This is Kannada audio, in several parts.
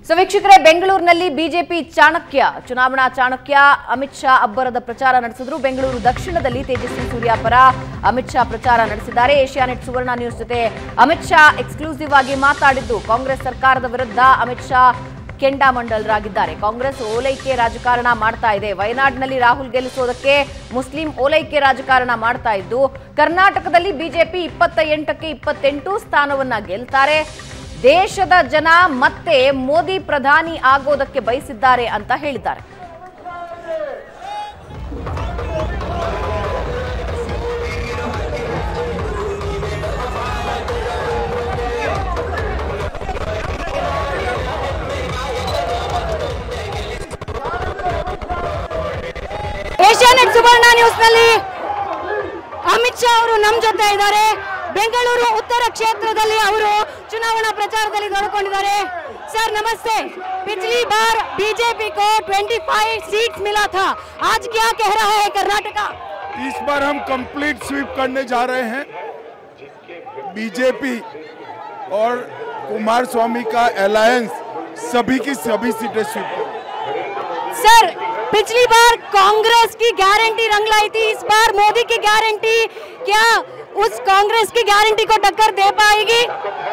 ಸೊ ವೀಕ್ಷಕರೇ ಬೆಂಗಳೂರಿನಲ್ಲಿ ಬಿಜೆಪಿ ಚಾಣಕ್ಯ ಚುನಾವಣಾ ಚಾಣಕ್ಯ ಅಮಿತ್ ಶಾ ಅಬ್ಬರದ ಪ್ರಚಾರ ನಡೆಸಿದ್ರು ಬೆಂಗಳೂರು ದಕ್ಷಿಣದಲ್ಲಿ ತೇಜಸ್ವಿ ಸೂರ್ಯ ಪರ ಅಮಿತ್ ಶಾ ಪ್ರಚಾರ ನಡೆಸಿದ್ದಾರೆ ಏಷ್ಯಾನೆಟ್ ಸುವರ್ಣ ನ್ಯೂಸ್ ಜೊತೆ ಅಮಿತ್ ಶಾ ಎಕ್ಸ್ಕ್ಲೂಸಿವ್ ಆಗಿ ಮಾತಾಡಿದ್ದು ಕಾಂಗ್ರೆಸ್ ಸರ್ಕಾರದ ವಿರುದ್ಧ ಅಮಿತ್ ಶಾ ಕೆಂಡಾಮಂಡಲರಾಗಿದ್ದಾರೆ ಕಾಂಗ್ರೆಸ್ ಓಲೈಕೆ ರಾಜಕಾರಣ ಮಾಡ್ತಾ ಇದೆ ವಯನಾಡ್ನಲ್ಲಿ ರಾಹುಲ್ ಗೆಲ್ಲಿಸೋದಕ್ಕೆ ಮುಸ್ಲಿಂ ಓಲೈಕೆ ರಾಜಕಾರಣ ಮಾಡ್ತಾ ಇದ್ದು ಕರ್ನಾಟಕದಲ್ಲಿ ಬಿಜೆಪಿ ಇಪ್ಪತ್ತ ಎಂಟಕ್ಕೆ ಇಪ್ಪತ್ತೆಂಟು ಸ್ಥಾನವನ್ನ ಗೆಲ್ತಾರೆ ದೇಶದ ಜನ ಮತ್ತೆ ಮೋದಿ ಪ್ರಧಾನಿ ಆಗೋದಕ್ಕೆ ಬಯಸಿದ್ದಾರೆ ಅಂತ ಹೇಳಿದ್ದಾರೆ ಏಷ್ಯಾನೆಟ್ ಸುವರ್ಣ ನ್ಯೂಸ್ನಲ್ಲಿ ಅಮಿತ್ ಶಾ ಅವರು ನಮ್ಮ ಜೊತೆ ಇದ್ದಾರೆ ಬೆಂಗಳೂರು ಉತ್ತರ ಕ್ಷೇತ್ರದಲ್ಲಿ ಅವರು ಚುನಾವಣಾ ಪ್ರಚಾರದಲ್ಲಿ ತೊಡಕೊಂಡಿದ್ದಾರೆ सर नमस्ते पिछली बार बीजेपी को 25 सीट्स मिला था आज क्या कह रहा है कर्नाटका इस बार हम कंप्लीट स्वीप करने जा रहे हैं बीजेपी और कुमार स्वामी का अलायंस सभी की सभी सीटें स्वीप करें सर पिछली बार कांग्रेस की गारंटी रंग लाई थी इस बार मोदी की गारंटी क्या उस कांग्रेस की गारंटी को टक्कर दे पाएगी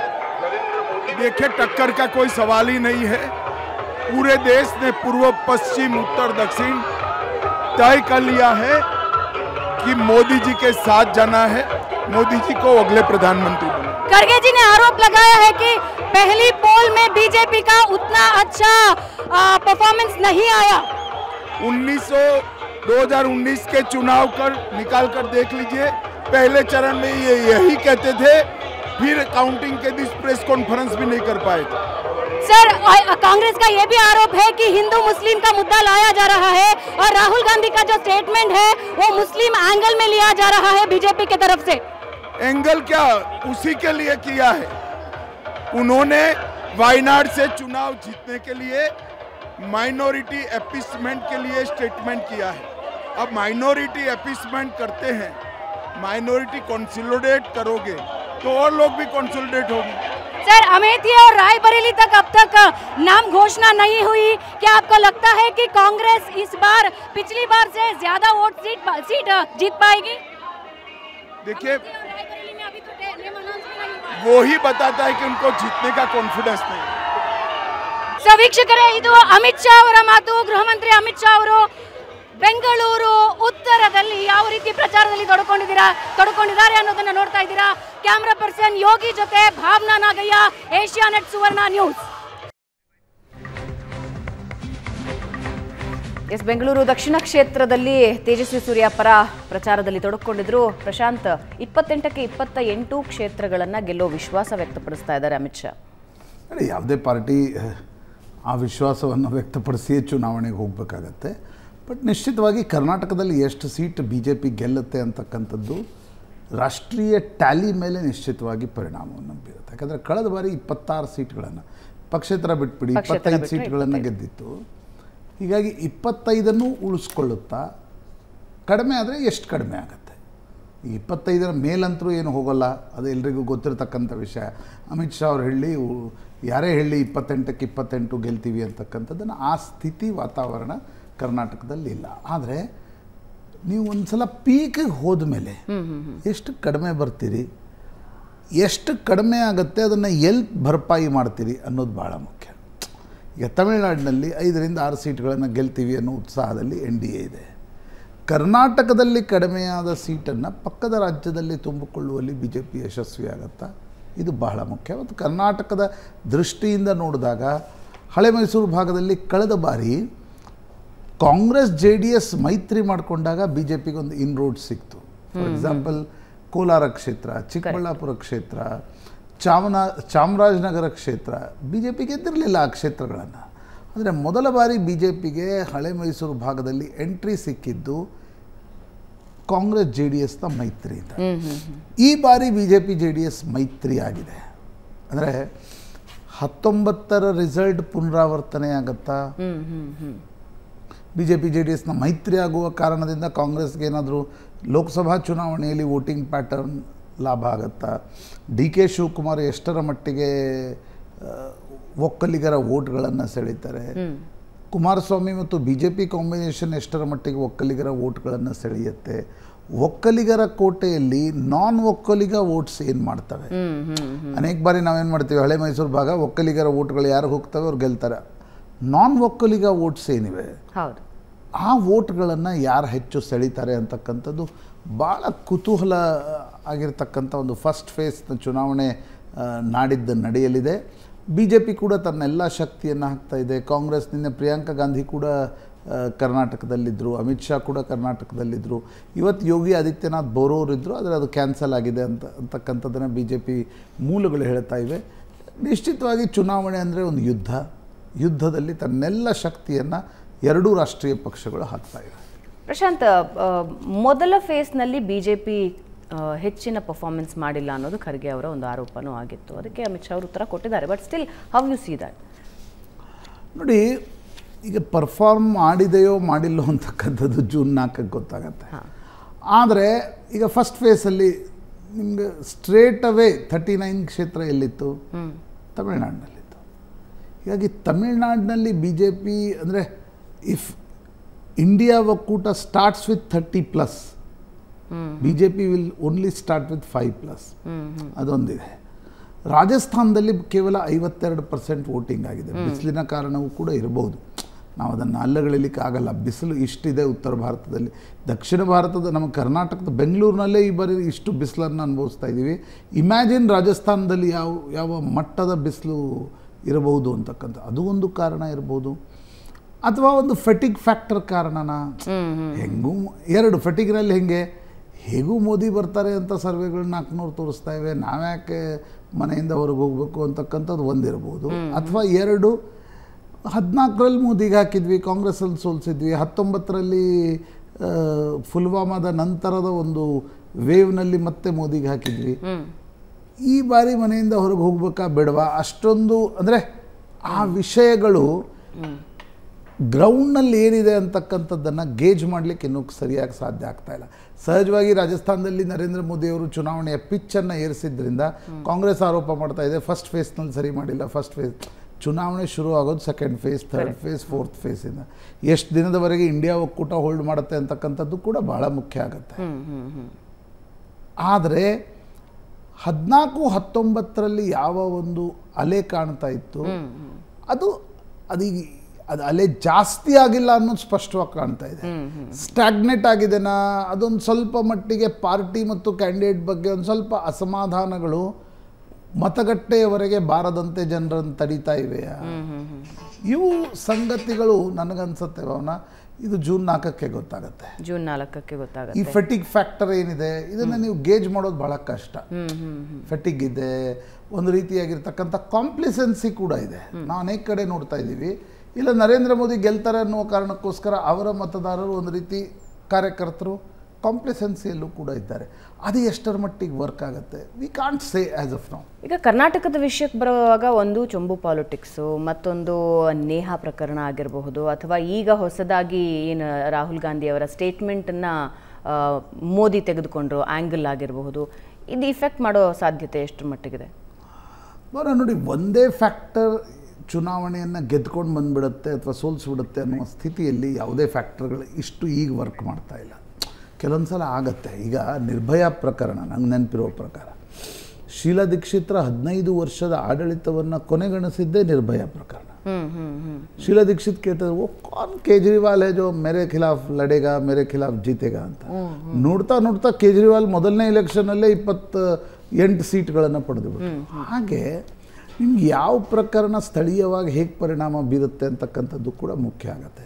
देखिए टक्कर का कोई सवाल ही नहीं है पूरे देश ने पूर्व पश्चिम उत्तर दक्षिण तय कर लिया है कि मोदी जी के साथ जाना है मोदी जी को अगले प्रधानमंत्री बनाना खड़गे जी ने आरोप लगाया है कि पहली पोल में बीजेपी का उतना अच्छा परफॉर्मेंस नहीं आया 1900 2019 के चुनाव कर निकाल कर देख लीजिए पहले चरण में ये यही कहते थे फिर काउंटिंग के दिन प्रेस कॉन्फ्रेंस भी नहीं कर पाए थे सर आ- कांग्रेस का ये भी आरोप है कि हिंदू मुस्लिम का मुद्दा लाया जा रहा है और राहुल गांधी का जो स्टेटमेंट है वो मुस्लिम एंगल में लिया जा रहा है बीजेपी की तरफ से एंगल क्या उसी के लिए किया है उन्होंने वायनाड से चुनाव जीतने के लिए माइनॉरिटी एपिसमेंट के लिए स्टेटमेंट किया है अब माइनॉरिटी एपिसमेंट करते हैं माइनॉरिटी कंसोलिडेट करोगे तो और लोग भी कंसोलिडेट होंगे सर अमेठी और रायबरेली तक अब तक नाम घोषणा नहीं हुई क्या आपको लगता है कि कांग्रेस इस बार पिछली बार से ज्यादा वोट सीट सीट जीत पाएगी देखिए रायबरेली में अभी तो name announce भी नहीं हुआ है। वो ही बताता है कि उनको जीतने का कॉन्फिडेंस नहीं है ಸೊ ವೀಕ್ಷಕರೇ ಇದು ಅಮಿತ್ ಶಾ ಅವರ ಮಾತು ಗೃಹ ಮಂತ್ರಿ ಅಮಿತ್ ಶಾ ಅವರು ಬೆಂಗಳೂರು ಉತ್ತರದಲ್ಲಿ ಯಾವ ರೀತಿ ಪ್ರಚಾರದಲ್ಲಿ ತೊಡ್ಕೊಂಡಿದ್ದೀರಾ ತೊಡ್ಕೊಂಡಿದ್ದಾರೆ ಅನ್ನೋದನ್ನ ನೋಡ್ತಾ ಇದ್ದೀರಾ ಕ್ಯಾಮ್ರಾ ಪರ್ಸನ್ ಯೋಗಿ ಜೊತೆ ಭಾವನಾ ನಾಗಯ್ಯ ಏಷ್ಯಾನೆಟ್ ಸುವರ್ಣ ನ್ಯೂಸ್ ಎಸ್ ಬೆಂಗಳೂರು ದಕ್ಷಿಣ ಕ್ಷೇತ್ರದಲ್ಲಿ ತೇಜಸ್ವಿ ಸೂರ್ಯ ಪರ ಪ್ರಚಾರದಲ್ಲಿ ತೊಡಕೊಂಡಿದ್ರು ಪ್ರಶಾಂತ್ ಇಪ್ಪತ್ತೆಂಟಕ್ಕೆ ಇಪ್ಪತ್ತ ಎಂಟು ಕ್ಷೇತ್ರಗಳನ್ನ ಗೆಲ್ಲೋ ವಿಶ್ವಾಸ ವ್ಯಕ್ತಪಡಿಸ್ತಾ ಇದ್ದಾರೆ ಅಮಿತ್ ಶಾ ಅರೆ ಯಾವುದೇ ಪಾರ್ಟಿ ಆ ವಿಶ್ವಾಸವನ್ನು ವ್ಯಕ್ತಪಡಿಸಿಯೇ ಚುನಾವಣೆಗೆ ಹೋಗಬೇಕಾಗತ್ತೆ ಬಟ್ ನಿಶ್ಚಿತವಾಗಿ ಕರ್ನಾಟಕದಲ್ಲಿ ಎಷ್ಟು ಸೀಟ್ ಬಿ ಜೆ ಪಿ ಗೆಲ್ಲುತ್ತೆ ಅಂತಕ್ಕಂಥದ್ದು ರಾಷ್ಟ್ರೀಯ ಟ್ಯಾಲಿ ಮೇಲೆ ನಿಶ್ಚಿತವಾಗಿ ಪರಿಣಾಮವನ್ನು ಬೀರುತ್ತೆ ಯಾಕಂದರೆ ಕಳೆದ ಬಾರಿ ಇಪ್ಪತ್ತಾರು ಸೀಟ್ಗಳನ್ನು ಪಕ್ಷೇತರ ಬಿಟ್ಬಿಡಿ ಪಕ್ಷೇತರ ಇಪ್ಪತ್ತೈದು ಬಿಟ್ರೆ ಸೀಟ್ಗಳನ್ನು ಗೆದ್ದಿತ್ತು ಹೀಗಾಗಿ ಇಪ್ಪತ್ತೈದನ್ನು ಉಳಿಸ್ಕೊಳ್ಳುತ್ತಾ ಕಡಿಮೆ ಆದರೆ ಎಷ್ಟು ಕಡಿಮೆ ಆಗುತ್ತೆ ಈ ಇಪ್ಪತ್ತೈದರ ಮೇಲಂತರೂ ಏನು ಹೋಗೋಲ್ಲ ಅದು ಎಲ್ರಿಗೂ ಗೊತ್ತಿರತಕ್ಕಂಥ ವಿಷಯ ಅಮಿತ್ ಶಾ ಅವ್ರು ಹೇಳಿ ಉ- ಯಾರೇ ಹೇಳಿ ಇಪ್ಪತ್ತೆಂಟಕ್ಕೆ ಇಪ್ಪತ್ತೆಂಟು ಗೆಲ್ತೀವಿ ಅಂತಕ್ಕಂಥದ್ದನ್ನು ಆ ಸ್ಥಿತಿ ವಾತಾವರಣ ಕರ್ನಾಟಕದಲ್ಲಿ ಇಲ್ಲ ಆದರೆ ನೀವು ಒಂದು ಸಲ ಪೀಕಿಗೆ ಹೋದ ಮೇಲೆ ಎಷ್ಟು ಕಡಿಮೆ ಬರ್ತೀರಿ ಎಷ್ಟು ಕಡಿಮೆ ಆಗುತ್ತೆ ಅದನ್ನು ಎಲ್ಲಿ ಭರ್ಪಾಯಿ ಮಾಡ್ತೀರಿ ಅನ್ನೋದು ಭಾಳ ಮುಖ್ಯ ಈಗ ತಮಿಳುನಾಡಿನಲ್ಲಿ ಐದರಿಂದ ಆರು ಸೀಟ್ಗಳನ್ನು ಗೆಲ್ತೀವಿ ಅನ್ನೋ ಉತ್ಸಾಹದಲ್ಲಿ ಎನ್ ಡಿ ಎ ಇದೆ ಕರ್ನಾಟಕದಲ್ಲಿ ಕಡಿಮೆಯಾದ ಸೀಟನ್ನು ಪಕ್ಕದ ರಾಜ್ಯದಲ್ಲಿ ತುಂಬಿಕೊಳ್ಳುವಲ್ಲಿ ಬಿ ಜೆ ಪಿ ಯಶಸ್ವಿಯಾಗತ್ತಾ ಇದು ಬಹಳ ಮುಖ್ಯ ಮತ್ತು ಕರ್ನಾಟಕದ ದೃಷ್ಟಿಯಿಂದ ನೋಡಿದಾಗ ಹಳೆ ಮೈಸೂರು ಭಾಗದಲ್ಲಿ ಕಳೆದ ಬಾರಿ ಕಾಂಗ್ರೆಸ್ ಜೆ ಡಿ ಎಸ್ ಮೈತ್ರಿ ಮಾಡಿಕೊಂಡಾಗ ಬಿ ಜೆ ಪಿಗೆ ಒಂದು ಇನ್ ರೋಡ್ ಸಿಕ್ತು ಫಾರ್ ಎಕ್ಸಾಂಪಲ್ ಕೋಲಾರ ಕ್ಷೇತ್ರ ಚಿಕ್ಕಬಳ್ಳಾಪುರ ಕ್ಷೇತ್ರ ಚಾಮನ ಚಾಮರಾಜನಗರ ಕ್ಷೇತ್ರ ಬಿ ಜೆ ಪಿ ಗೆದ್ದಿರಲಿಲ್ಲ ಆ ಕ್ಷೇತ್ರಗಳನ್ನು ಆದರೆ ಮೊದಲ ಬಾರಿ ಬಿ ಜೆ ಪಿಗೆ ಹಳೆ ಮೈಸೂರು ಭಾಗದಲ್ಲಿ ಎಂಟ್ರಿ ಸಿಕ್ಕಿದ್ದು ಕಾಂಗ್ರೆಸ್ ಜೆ ಡಿ ಎಸ್ನ ಮೈತ್ರಿಯಿಂದ ಈ ಬಾರಿ B J P J D S ಮೈತ್ರಿ ಆಗಿದೆ ಅಂದರೆ ಹತ್ತೊಂಬತ್ತರ ರಿಸಲ್ಟ್ ಪುನರಾವರ್ತನೆ ಆಗುತ್ತಾ B J P J D ಎಸ್ನ ಮೈತ್ರಿ ಆಗುವ ಕಾರಣದಿಂದ ಕಾಂಗ್ರೆಸ್ಗೆ ಏನಾದರೂ ಲೋಕಸಭಾ ಚುನಾವಣೆಯಲ್ಲಿ ವೋಟಿಂಗ್ ಪ್ಯಾಟರ್ನ್ ಲಾಭ ಆಗುತ್ತಾ ಡಿ ಕೆ ಶಿವಕುಮಾರ್ ಎಷ್ಟರ ಮಟ್ಟಿಗೆ ಒಕ್ಕಲಿಗರ ಓಟ್ಗಳನ್ನು ಸೆಳೀತಾರೆ ಕುಮಾರಸ್ವಾಮಿ ಮತ್ತು ಬಿ ಜೆ ಪಿ ಕಾಂಬಿನೇಷನ್ ಎಷ್ಟರ ಮಟ್ಟಿಗೆ ಒಕ್ಕಲಿಗರ ಓಟ್ಗಳನ್ನು ಸೆಳೆಯುತ್ತೆ ಒಕ್ಕಲಿಗರ ಕೋಟೆಯಲ್ಲಿ ನಾನ್ ಒಕ್ಕಲಿಗ ವೋಟ್ಸ್ ಏನು ಮಾಡ್ತವೆ ಅನೇಕ ಬಾರಿ ನಾವೇನು ಮಾಡ್ತೀವಿ ಹಳೆ ಮೈಸೂರು ಭಾಗ ಒಕ್ಕಲಿಗರ ಓಟ್ಗಳು ಯಾರು ಹೋಗ್ತವೆ ಅವ್ರು ಗೆಲ್ತಾರೆ ನಾನ್ ಒಕ್ಕಲಿಗ ವೋಟ್ಸ್ ಏನಿವೆ ಹೌದು ಆ ವೋಟ್ಗಳನ್ನು ಯಾರು ಹೆಚ್ಚು ಸೆಳೀತಾರೆ ಅಂತಕ್ಕಂಥದ್ದು ಭಾಳ ಕುತೂಹಲ ಆಗಿರ್ತಕ್ಕಂಥ ಒಂದು ಫಸ್ಟ್ ಫೇಸ್ನ ಚುನಾವಣೆ ಆ, ನಾಡಿದ್ದು ನಡೆಯಲಿದೆ ಬಿ ಜೆ ಪಿ ಕೂಡ ತನ್ನೆಲ್ಲ ಶಕ್ತಿಯನ್ನು ಹಾಕ್ತಾ ಇದೆ ಕಾಂಗ್ರೆಸ್ ನಿನ್ನೆ ಪ್ರಿಯಾಂಕಾ ಗಾಂಧಿ ಕೂಡ ಆ, ಕರ್ನಾಟಕದಲ್ಲಿದ್ದರು ಅಮಿತ್ ಶಾ ಕೂಡ ಕರ್ನಾಟಕದಲ್ಲಿದ್ದರು ಇವತ್ತು ಯೋಗಿ ಆದಿತ್ಯನಾಥ್ ಬೋರೋರಿದ್ದರು ಆದರೆ ಅದು ಕ್ಯಾನ್ಸಲ್ ಆಗಿದೆ ಅಂತ ಅಂತಕ್ಕಂಥದ್ದನ್ನು ಬಿ ಜೆ ಪಿ ಮೂಲಗಳು ಹೇಳ್ತಾ ಇವೆ ನಿಶ್ಚಿತವಾಗಿ ಚುನಾವಣೆ ಅಂದರೆ ಒಂದು ಯುದ್ಧ ಯುದ್ಧದಲ್ಲಿ ತನ್ನೆಲ್ಲ ಶಕ್ತಿಯನ್ನು ಎರಡೂ ರಾಷ್ಟ್ರೀಯ ಪಕ್ಷಗಳು ಹಾಕ್ತಾ ಇವೆ ಪ್ರಶಾಂತ್ ಆ, ಮೊದಲ ಫೇಸ್ನಲ್ಲಿ ಬಿಜೆಪಿ ಹೆಚ್ಚಿನ ಪರ್ಫಾರ್ಮೆನ್ಸ್ ಮಾಡಿಲ್ಲ ಅನ್ನೋದು ಖರ್ಗೆ ಅವರ ಒಂದು ಆರೋಪನೂ ಆಗಿತ್ತು ಅದಕ್ಕೆ ಅಮಿತ್ ಶಾ ಅವರು ಉತ್ತರ ಕೊಟ್ಟಿದ್ದಾರೆ but still how you see that ನೋಡಿ ಈಗ ಪರ್ಫಾರ್ಮ್ ಮಾಡಿದೆಯೋ ಮಾಡಿಲ್ಲೋ ಅಂತಕ್ಕಂಥದ್ದು ಜೂನ್ ನಾಲ್ಕಕ್ಕೆ ಗೊತ್ತಾಗತ್ತೆ ಆದರೆ ಈಗ ಫಸ್ಟ್ ಫೇಸಲ್ಲಿ ನಿಮಗೆ ಸ್ಟ್ರೇಟ್ ಅವೇ ಥರ್ಟಿ ನೈನ್ ಕ್ಷೇತ್ರ ಎಲ್ಲಿತ್ತು ತಮಿಳ್ನಾಡಿನಲ್ಲಿತ್ತು ಹೀಗಾಗಿ ತಮಿಳ್ನಾಡಿನಲ್ಲಿ ಬಿ ಜೆ ಪಿ ಅಂದರೆ ಇಫ್ ಇಂಡಿಯಾ ಒಕ್ಕೂಟ starts with thirty plus B J P will only start with five plus ಅದೊಂದಿದೆ ರಾಜಸ್ಥಾನದಲ್ಲಿ ಕೇವಲ ಐವತ್ತೆರಡು ಪರ್ಸೆಂಟ್ ವೋಟಿಂಗ್ ಆಗಿದೆ ಬಿಸಿಲಿನ ಕಾರಣವೂ ಕೂಡ ಇರಬಹುದು ನಾವು ಅದನ್ನು ಅಲ್ಲಗಳಿಲಿಕ್ಕೆ ಆಗಲ್ಲ ಬಿಸಿಲು ಇಷ್ಟಿದೆ ಉತ್ತರ ಭಾರತದಲ್ಲಿ ದಕ್ಷಿಣ ಭಾರತದ ನಮ್ಮ ಕರ್ನಾಟಕದ ಬೆಂಗಳೂರಿನಲ್ಲೇ ಈ ಬಾರಿ ಇಷ್ಟು ಬಿಸಿಲನ್ನು ಅನುಭವಿಸ್ತಾ ಇದ್ದೀವಿ ಇಮ್ಯಾಜಿನ್ ರಾಜಸ್ಥಾನದಲ್ಲಿ ಯಾವ ಯಾವ ಮಟ್ಟದ ಬಿಸಿಲು ಇರಬಹುದು ಅಂತಕ್ಕಂಥ ಅದು ಒಂದು ಕಾರಣ ಇರ್ಬೋದು ಅಥವಾ ಒಂದು ಫೆಟಿಗ್ ಫ್ಯಾಕ್ಟರ್ ಕಾರಣನಾ ಹೆಂಗೂ ಎರಡು ಫೆಟಿಗ್ನಲ್ಲಿ ಹೆಂಗೆ ಹೇಗೂ ಮೋದಿ ಬರ್ತಾರೆ ಅಂತ ಸರ್ವೆಗಳು ನಾಲ್ಕುನೂರು ತೋರಿಸ್ತಾ ಇವೆ ನಾವ್ಯಾಕೆ ಮನೆಯಿಂದ ಹೊರಗೆ ಹೋಗಬೇಕು ಅಂತಕ್ಕಂಥದ್ದು ಒಂದಿರ್ಬೋದು ಅಥವಾ ಎರಡು ಹದಿನಾಲ್ಕರಲ್ಲಿ ಮೋದಿಗೆ ಹಾಕಿದ್ವಿ ಕಾಂಗ್ರೆಸ್ಸಲ್ಲಿ ಸೋಲಿಸಿದ್ವಿ ಹತ್ತೊಂಬತ್ತರಲ್ಲಿ ಆ, ಪುಲ್ವಾಮಾದ ನಂತರದ ಒಂದು ವೇವ್ನಲ್ಲಿ ಮತ್ತೆ ಮೋದಿಗೆ ಹಾಕಿದ್ವಿ ಈ ಬಾರಿ ಮನೆಯಿಂದ ಹೊರಗೆ ಹೋಗ್ಬೇಕಾ ಬೇಡವಾ ಅಷ್ಟೊಂದು ಅಂದರೆ ಆ ವಿಷಯಗಳು ಗ್ರೌಂಡ್ನಲ್ಲಿ ಏನಿದೆ ಅಂತಕ್ಕಂಥದ್ದನ್ನು ಗೇಜ್ ಮಾಡಲಿಕ್ಕೆ ಇನ್ನೂ ಸರಿಯಾಗಿ ಸಾಧ್ಯ ಆಗ್ತಾ ಇಲ್ಲ ಸಹಜವಾಗಿ ರಾಜಸ್ಥಾನದಲ್ಲಿ ನರೇಂದ್ರ ಮೋದಿಯವರು ಚುನಾವಣೆಯ ಪಿಚ್ಚನ್ನು ಏರಿಸಿದ್ರಿಂದ ಕಾಂಗ್ರೆಸ್ ಆರೋಪ ಮಾಡ್ತಾ ಇದೆ ಫಸ್ಟ್ ಫೇಸ್ನಲ್ಲಿ ಸರಿ ಮಾಡಿಲ್ಲ ಫಸ್ಟ್ ಫೇಸ್ ಚುನಾವಣೆ ಶುರು ಆಗೋದು second phase third phase fourth ಫೇಸಿಂದ ಎಷ್ಟು ದಿನದವರೆಗೆ ಇಂಡಿಯಾ ಒಕ್ಕೂಟ ಹೋಲ್ಡ್ ಮಾಡುತ್ತೆ ಅಂತಕ್ಕಂಥದ್ದು ಕೂಡ ಭಾಳ ಮುಖ್ಯ ಆಗುತ್ತೆ ಆದರೆ ಹದಿನಾಲ್ಕು ಹತ್ತೊಂಬತ್ತರಲ್ಲಿ ಯಾವ ಒಂದು ಅಲೆ ಕಾಣ್ತಾ ಇತ್ತು ಅದು ಅದೀಗ ಅದು ಅಲೆ ಜಾಸ್ತಿ ಆಗಿಲ್ಲ ಅನ್ನೋದು ಸ್ಪಷ್ಟವಾಗಿ ಕಾಣ್ತಾ ಇದೆ ಸ್ಟ್ಯಾಗ್ನೆಟ್ ಆಗಿದೆನಾ ಅದೊಂದು ಸ್ವಲ್ಪ ಮಟ್ಟಿಗೆ ಪಾರ್ಟಿ ಮತ್ತು ಕ್ಯಾಂಡಿಡೇಟ್ ಬಗ್ಗೆ ಒಂದು ಸ್ವಲ್ಪ ಅಸಮಾಧಾನಗಳು ಮತಗಟ್ಟೆಯವರೆಗೆ ಬಾರದಂತೆ ಜನರನ್ನು ತಡೀತಾ ಇವೆಯಾ ಇವು ಸಂಗತಿಗಳು ನನಗನ್ಸುತ್ತೆ ಭಾವನ ಇದು ಜೂನ್ ನಾಲ್ಕಕ್ಕೆ ಗೊತ್ತಾಗುತ್ತೆ ಜೂನ್ ನಾಲ್ಕಕ್ಕೆ ಈ ಗೊತ್ತಾಗುತ್ತೆ ಫೆಟಿಗ್ ಫ್ಯಾಕ್ಟರ್ ಏನಿದೆ ಇದನ್ನು ನೀವು ಗೇಜ್ ಮಾಡೋದು ಬಹಳ ಕಷ್ಟ ಫೆಟಿಗ್ ಇದೆ ಒಂದು ರೀತಿಯಾಗಿರ್ತಕ್ಕಂಥ ಕಾಂಪ್ಲಿಸೆನ್ಸಿ ಕೂಡ ಇದೆ ನಾವು ಅನೇಕ ಕಡೆ ನೋಡ್ತಾ ಇದ್ದೀವಿ ಇಲ್ಲ ನರೇಂದ್ರ ಮೋದಿ ಗೆಲ್ತಾರೆ ಅನ್ನುವ ಕಾರಣಕ್ಕೋಸ್ಕರ ಅವರ ಮತದಾರರು ಒಂದು ರೀತಿ ಕಾರ್ಯಕರ್ತರು ಕಾಂಪ್ಲಿಸೆನ್ಸಿಯಲ್ಲೂ ಕೂಡ ಇದ್ದಾರೆ ಅದು ಎಷ್ಟರ ಮಟ್ಟಿಗೆ ವರ್ಕ್ ಆಗುತ್ತೆ we can't say as of ನಾವು ಈಗ ಕರ್ನಾಟಕದ ವಿಷಯಕ್ಕೆ ಬರುವಾಗ ಒಂದು ಚೊಂಬು ಪಾಲಿಟಿಕ್ಸು ಮತ್ತೊಂದು ನೇಹಾ ಪ್ರಕರಣ ಆಗಿರಬಹುದು ಅಥವಾ ಈಗ ಹೊಸದಾಗಿ ಏನು ರಾಹುಲ್ ಗಾಂಧಿ ಅವರ ಸ್ಟೇಟ್ಮೆಂಟನ್ನು ಮೋದಿ ತೆಗೆದುಕೊಂಡ್ರು ಆ್ಯಂಗಲ್ ಆಗಿರಬಹುದು ಇದು ಇಫೆಕ್ಟ್ ಮಾಡೋ ಸಾಧ್ಯತೆ ಎಷ್ಟರ ಮಟ್ಟಿಗಿದೆ ಬರೋ ನೋಡಿ ಒಂದೇ ಫ್ಯಾಕ್ಟರ್ ಚುನಾವಣೆಯನ್ನು ಗೆದ್ಕೊಂಡು ಬಂದ್ಬಿಡುತ್ತೆ ಅಥವಾ ಸೋಲಿಸ್ಬಿಡುತ್ತೆ ಅನ್ನುವ ಸ್ಥಿತಿಯಲ್ಲಿ ಯಾವುದೇ ಫ್ಯಾಕ್ಟರ್ಗಳು ಇಷ್ಟು ಈಗ ವರ್ಕ್ ಮಾಡ್ತಾ ಇಲ್ಲ ಕೆಲವೊಂದು ಸಲ ಆಗತ್ತೆ ಈಗ ನಿರ್ಭಯ ಪ್ರಕರಣ ನಂಗೆ ನೆನಪಿರೋ ಪ್ರಕಾರ ಶೀಲಾ ದೀಕ್ಷಿತ್ರ ಹದಿನೈದು ವರ್ಷದ ಆಡಳಿತವನ್ನು ಕೊನೆಗಣಿಸಿದ್ದೇ ನಿರ್ಭಯ ಪ್ರಕರಣ ಶೀಲಾ ದೀಕ್ಷಿತ್ ಕೇಳ್ತಾರೆ ಓ ಕಾನ್ ಕೇಜ್ರಿವಾಲ್ ಹೇ ಜೋ ಮೇರೆ ಖಿಲಾಫ್ ಲಡೇಗಾ ಮೇರೆ ಖಿಲಾಫ್ ಜೀತೆಗಾ ಅಂತ ನೋಡ್ತಾ ನೋಡ್ತಾ ಕೇಜ್ರಿವಾಲ್ ಮೊದಲನೇ ಇಲೆಕ್ಷನಲ್ಲೇ ಇಪ್ಪತ್ತ ಎಂಟು ಸೀಟ್ಗಳನ್ನು ಪಡೆದುಬಿಟ್ರು ಹಾಗೆ ನಿಮ್ಗೆ ಯಾವ ಪ್ರಕರಣ ಸ್ಥಳೀಯವಾಗಿ ಹೇಗೆ ಪರಿಣಾಮ ಬೀರುತ್ತೆ ಅಂತಕ್ಕಂಥದ್ದು ಕೂಡ ಮುಖ್ಯ ಆಗುತ್ತೆ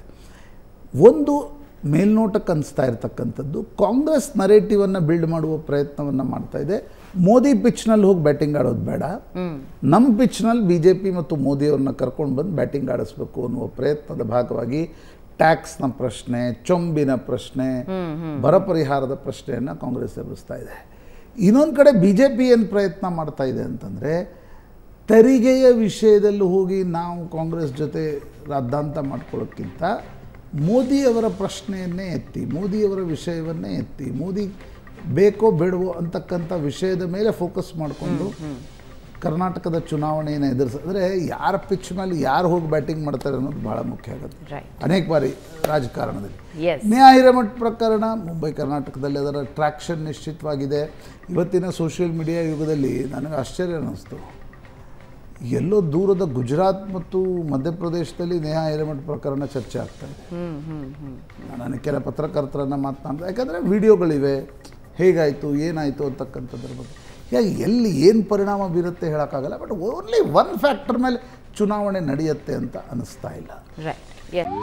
ಒಂದು ಮೇಲ್ನೋಟಕ್ಕೆ ಅನಿಸ್ತಾ ಇರತಕ್ಕಂಥದ್ದು ಕಾಂಗ್ರೆಸ್ ನರೇಟಿವನ್ನು ಬಿಲ್ಡ್ ಮಾಡುವ ಪ್ರಯತ್ನವನ್ನು ಮಾಡ್ತಾ ಇದೆ ಮೋದಿ ಪಿಚ್ನಲ್ಲಿ ಹೋಗಿ ಬ್ಯಾಟಿಂಗ್ ಆಡೋದು ಬೇಡ ನಮ್ಮ ಪಿಚ್ನಲ್ಲಿ ಬಿ ಜೆ ಪಿ ಮತ್ತು ಮೋದಿಯವ್ರನ್ನ ಕರ್ಕೊಂಡು ಬಂದು ಬ್ಯಾಟಿಂಗ್ ಆಡಿಸ್ಬೇಕು ಅನ್ನುವ ಪ್ರಯತ್ನದ ಭಾಗವಾಗಿ ಟ್ಯಾಕ್ಸ್ನ ಪ್ರಶ್ನೆ ಚೊಂಬಿನ ಪ್ರಶ್ನೆ ಬರ ಪರಿಹಾರದ ಪ್ರಶ್ನೆಯನ್ನು ಕಾಂಗ್ರೆಸ್ ಎದುರಿಸ್ತಾ ಇದೆ ಇನ್ನೊಂದು ಕಡೆ ಬಿ ಜೆ ಪಿ ಏನು ಪ್ರಯತ್ನ ಮಾಡ್ತಾ ಇದೆ ಅಂತಂದರೆ ತೆರಿಗೆಯ ವಿಷಯದಲ್ಲಿ ಹೋಗಿ ನಾವು ಕಾಂಗ್ರೆಸ್ ಜೊತೆ ರಾದ್ದಾಂತ ಮಾಡ್ಕೊಳ್ಳೋಕ್ಕಿಂತ ಮೋದಿಯವರ ಪ್ರಶ್ನೆಯನ್ನೇ ಎತ್ತಿ ಮೋದಿಯವರ ವಿಷಯವನ್ನೇ ಎತ್ತಿ ಮೋದಿ ಬೇಕೋ ಬೇಡವೋ ಅಂತಕ್ಕಂಥ ವಿಷಯದ ಮೇಲೆ ಫೋಕಸ್ ಮಾಡಿಕೊಂಡು ಕರ್ನಾಟಕದ ಚುನಾವಣೆಯನ್ನು ಎದುರಿಸ ಅಂದರೆ ಯಾರ ಪಿಚ್ ಮೇಲೆ ಯಾರು ಹೋಗಿ ಬ್ಯಾಟಿಂಗ್ ಮಾಡ್ತಾರೆ ಅನ್ನೋದು ಭಾಳ ಮುಖ್ಯ ಆಗುತ್ತೆ Right. ಅನೇಕ ಬಾರಿ ರಾಜಕಾರಣದಲ್ಲಿ Yes. ನೇಹಾ ಹಿರೇಮಠ್ ಪ್ರಕರಣ ಮುಂಬೈ ಕರ್ನಾಟಕದಲ್ಲಿ ಅದರ ಟ್ರ್ಯಾಕ್ಷನ್ ನಿಶ್ಚಿತವಾಗಿದೆ ಇವತ್ತಿನ ಸೋಷಿಯಲ್ ಮೀಡಿಯಾ ಯುಗದಲ್ಲಿ ನನಗೆ ಆಶ್ಚರ್ಯ ಅನ್ನಿಸ್ತು ಎಲ್ಲೋ ದೂರದ ಗುಜರಾತ್ ಮತ್ತು ಮಧ್ಯಪ್ರದೇಶದಲ್ಲಿ ನೇಹಾ ಹಿರೇಮಠ್ ಪ್ರಕರಣ ಚರ್ಚೆ ಆಗ್ತಾ ಇದೆ ನಾನು ಕೆಲ ಪತ್ರಕರ್ತರನ್ನು ಮಾತನಾಡಿದೆ ಯಾಕಂದರೆ ವಿಡಿಯೋಗಳಿವೆ ಹೇಗಾಯಿತು ಏನಾಯಿತು ಅಂತಕ್ಕಂಥದ್ರ ಬಗ್ಗೆ ಹೀಗಾಗಿ ಎಲ್ಲಿ ಏನು ಪರಿಣಾಮ ಬೀರುತ್ತೆ ಹೇಳೋಕ್ಕಾಗಲ್ಲ ಬಟ್ ಓನ್ಲಿ ಒನ್ ಫ್ಯಾಕ್ಟರ್ ಮೇಲೆ ಚುನಾವಣೆ ನಡೆಯುತ್ತೆ ಅಂತ ಅನ್ನಿಸ್ತಾ ಇಲ್ಲ ರೈಟ್ ಎಸ್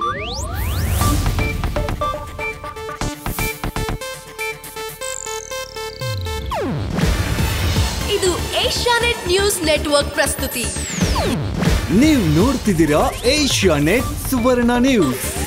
ಇದು ಏಷ್ಯಾನೆಟ್ ನ್ಯೂಸ್ ನೆಟ್ವರ್ಕ್ ಪ್ರಸ್ತುತಿ ನೀವು ನೋಡ್ತಿದ್ದೀರಾ ಏಷ್ಯಾ ನೆಟ್ ಸುವರ್ಣ ನ್ಯೂಸ್